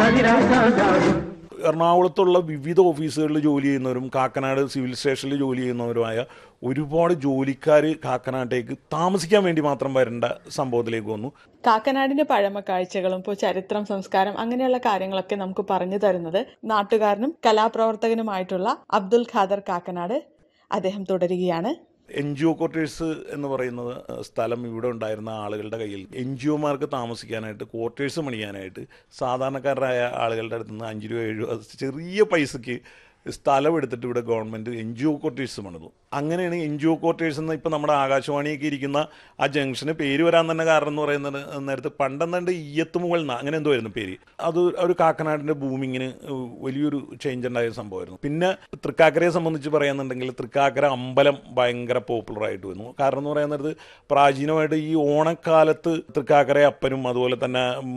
കതിരാകാകും എറണാകുളത്തുള്ള വിവിധ ഓഫീസുകളിൽ ജോലി ചെയ്യുന്നവരും കാക്കനാട് സിവിൽ സ്റ്റേഷനിൽ ജോലി ചെയ്യുന്നവരുമായ ഒരുപാട് ജോലിക്കാർ കാക്കനാട്ടേക്ക് താമസിക്കാൻ വേണ്ടി മാത്രം വരേണ്ട സംഭവത്തിലേക്ക് വന്നു കാക്കനാടിന്റെ പഴമ കാഴ്ചകളും ഇപ്പോൾ ചരിത്രം സംസ്കാരം അങ്ങനെയുള്ള കാര്യങ്ങളൊക്കെ നമുക്ക് പറഞ്ഞു തരുന്നത് നാട്ടുകാരനും കലാപ്രവർത്തകനുമായിട്ടുള്ള അബ്ദുൽ ഖാദർ കാക്കനാട് അദ്ദേഹം തുടരുകയാണ് എൻ ജി ഒ ക്വാർട്ടേഴ്സ് എന്ന് പറയുന്നത് സ്ഥലം ഇവിടെ ഉണ്ടായിരുന്ന ആളുകളുടെ കയ്യിൽ എൻ ജി ഒമാർക്ക് താമസിക്കാനായിട്ട് ക്വാർട്ടേഴ്സ് പണിയാനായിട്ട് സാധാരണക്കാരായ ആളുകളുടെ അടുത്ത് നിന്ന് അഞ്ച് രൂപ ഏഴ് രൂപ ചെറിയ പൈസയ്ക്ക് സ്ഥലം എടുത്തിട്ട് ഇവിടെ government N G O quarters പണിതു അങ്ങനെയാണ് എൻ ജി ഒ ക്വാർട്ടേഴ്സ് എന്ന് ഇപ്പം നമ്മുടെ ആകാശവാണിയൊക്കെ ഇരിക്കുന്ന ആ ജംഗ്ഷന് പേര് വരാൻ തന്നെ കാരണം എന്ന് പറയുന്നത് നേരത്തെ പണ്ടെന്നണ്ട് ഈയത്ത് മുകൾ ന- അങ്ങനെ എന്തോ ആയിരുന്നു പേര് അത് ഒരു കാക്കനാടിൻ്റെ ബൂമിങ്ങിന് വലിയൊരു ചേഞ്ച് ഉണ്ടായ സംഭവമായിരുന്നു പിന്നെ തൃക്കാക്കരയെ സംബന്ധിച്ച് പറയുന്നുണ്ടെങ്കിൽ തൃക്കാക്കര അമ്പലം ഭയങ്കര പോപ്പുലർ ആയിട്ട് വന്നു കാരണം എന്ന് പറയുന്നത് പ്രാചീനമായിട്ട് ഈ ഓണക്കാലത്ത് തൃക്കാക്കര അപ്പനും അതുപോലെ തന്നെ ഉം,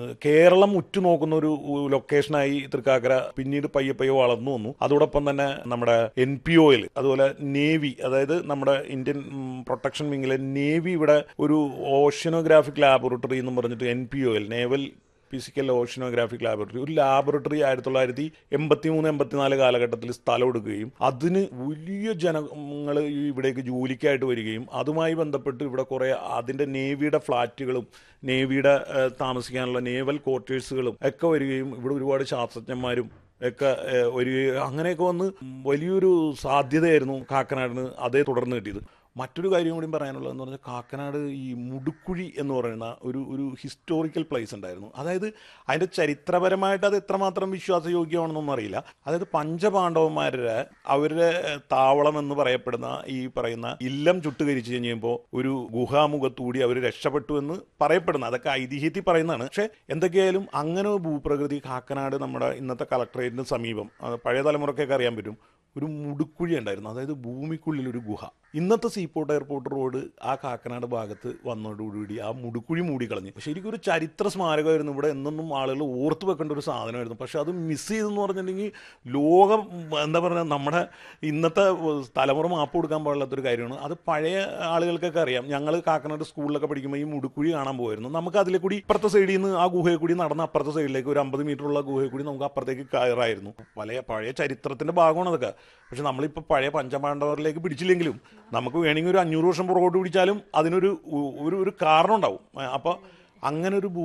കേരളം ഉറ്റുനോക്കുന്ന ഒരു ലൊക്കേഷനായി തൃക്കാക്കര പിന്നീട് പയ്യെ പയ്യെ വളർന്നു വന്നു അതോടൊപ്പം തന്നെ നമ്മുടെ എൻ പി ഒയിൽ അതുപോലെ നേവി അതായത് നമ്മുടെ ഇന്ത്യൻ പ്രൊട്ടക്ഷൻ വിങ്ങിലെ നേവി ഇവിടെ ഒരു ഓഷ്യനോഗ്രാഫിക് ലാബോറട്ടറി എന്നും പറഞ്ഞിട്ട് എൻ പി ഒയിൽ നേവൽ ഫിസിക്കൽ ഓഷ്യനോഗ്രാഫിക് ലാബോറട്ടറി ഒരു ലാബോറട്ടറി ആയിരത്തി തൊള്ളായിരത്തി എൺപത്തി മൂന്ന് എൺപത്തിനാല് കാലഘട്ടത്തിൽ സ്ഥലം എടുക്കുകയും അതിന് വലിയ ജനങ്ങൾ ഇവിടേക്ക് ജോലിക്കായിട്ട് വരികയും അതുമായി ബന്ധപ്പെട്ട് ഇവിടെ കുറേ അതിൻ്റെ നേവിയുടെ ഫ്ലാറ്റുകളും നേവിയുടെ ഏഹ്, താമസിക്കാനുള്ള നേവൽ ക്വാർട്ടേഴ്സുകളും ഒക്കെ വരികയും ഇവിടെ ഒരുപാട് ശാസ്ത്രജ്ഞന്മാരും ഒക്കെ ഏഹ്, വരികയും അങ്ങനെയൊക്കെ വന്ന് വലിയൊരു സാധ്യതയായിരുന്നു കാക്കനാടിന് അതേ തുടർന്ന് കിട്ടിയത് മറ്റൊരു കാര്യം കൂടി പറയാനുള്ളതെന്ന് പറഞ്ഞാൽ കാക്കനാട് ഈ മുടുക്കുഴി എന്ന് പറയുന്ന ഒരു ഒരു ഹിസ്റ്റോറിക്കൽ പ്ലേസ് ഉണ്ടായിരുന്നു അതായത് അതിൻ്റെ ചരിത്രപരമായിട്ട് അത് എത്രമാത്രം വിശ്വാസയോഗ്യമാണെന്നൊന്നും അറിയില്ല അതായത് പഞ്ചപാണ്ഡവന്മാരുടെ അവരുടെ താവളം എന്ന് പറയപ്പെടുന്ന ഈ പറയുന്ന ഇല്ലം ചുട്ടുകരിച്ച് കഴിഞ്ഞപ്പോൾ ഒരു ഗുഹാമുഖത്തൂടി അവർ രക്ഷപ്പെട്ടു എന്ന് പറയപ്പെടുന്ന അതൊക്കെ ഐതിഹ്യത്തിൽ പറയുന്നതാണ് പക്ഷേ എന്തൊക്കെയായാലും അങ്ങനെ ഒരു ഭൂപ്രകൃതി കാക്കനാട് നമ്മുടെ ഇന്നത്തെ കളക്ടറേറ്റിന് സമീപം അത് പഴയ തലമുറക്കൊക്കെ അറിയാൻ പറ്റും ഒരു മുടുക്കുഴി ഉണ്ടായിരുന്നു അതായത് ഭൂമിക്കുള്ളിൽ ഒരു ഗുഹ ഇന്നത്തെ സീപോർട്ട് എയർപോർട്ട് റോഡ് ആ കാക്കനാട് ഭാഗത്ത് വന്നതോടുകൂടി ആ മുടുക്കുഴി മൂടിക്കളഞ്ഞു ശരിക്കും ഒരു ചരിത്ര സ്മാരകമായിരുന്നു ഇവിടെ എന്നൊന്നും ആളുകൾ ഓർത്ത് വെക്കേണ്ട ഒരു സാധനമായിരുന്നു പക്ഷെ അത് മിസ് ചെയ്തെന്ന് പറഞ്ഞിട്ടുണ്ടെങ്കിൽ ലോകം എന്താ പറയുക നമ്മുടെ ഇന്നത്തെ തലമുറ മാപ്പ് കൊടുക്കാൻ പാടില്ലാത്തൊരു കാര്യമാണ് അത് പഴയ ആളുകൾക്കൊക്കെ അറിയാം ഞങ്ങൾ കാക്കനാട് സ്കൂളിലൊക്കെ പഠിക്കുമ്പോൾ ഈ മുടുക്കുഴി കാണാൻ പോയിരുന്നു നമുക്ക് അതിലെ കൂടി ഇപ്പുറത്തെ സൈഡിൽ നിന്ന് ആ ഗുഹയെ കൂടി നടന്ന് അപ്പുറത്തെ സൈഡിലേക്ക് ഒരു അമ്പത് മീറ്റർ ഉള്ള ഗുഹയെ കൂടി നമുക്ക് അപ്പുറത്തേക്ക് കയറായിരുന്നു പഴയ പഴയ ചരിത്രത്തിന്റെ ഭാഗമാണ് അതൊക്കെ പക്ഷെ നമ്മളിപ്പോൾ പഴയ പഞ്ചപാണ്ഡവരിലേക്ക് പിടിച്ചില്ലെങ്കിലും നമുക്ക് വേണമെങ്കിൽ ഒരു അഞ്ഞൂറ് വർഷം പുറകോട്ട് പിടിച്ചാലും അതിനൊരു ഒരു ഒരു കാരണം ഉണ്ടാവും അപ്പോൾ അങ്ങനെ ഒരു ഭൂ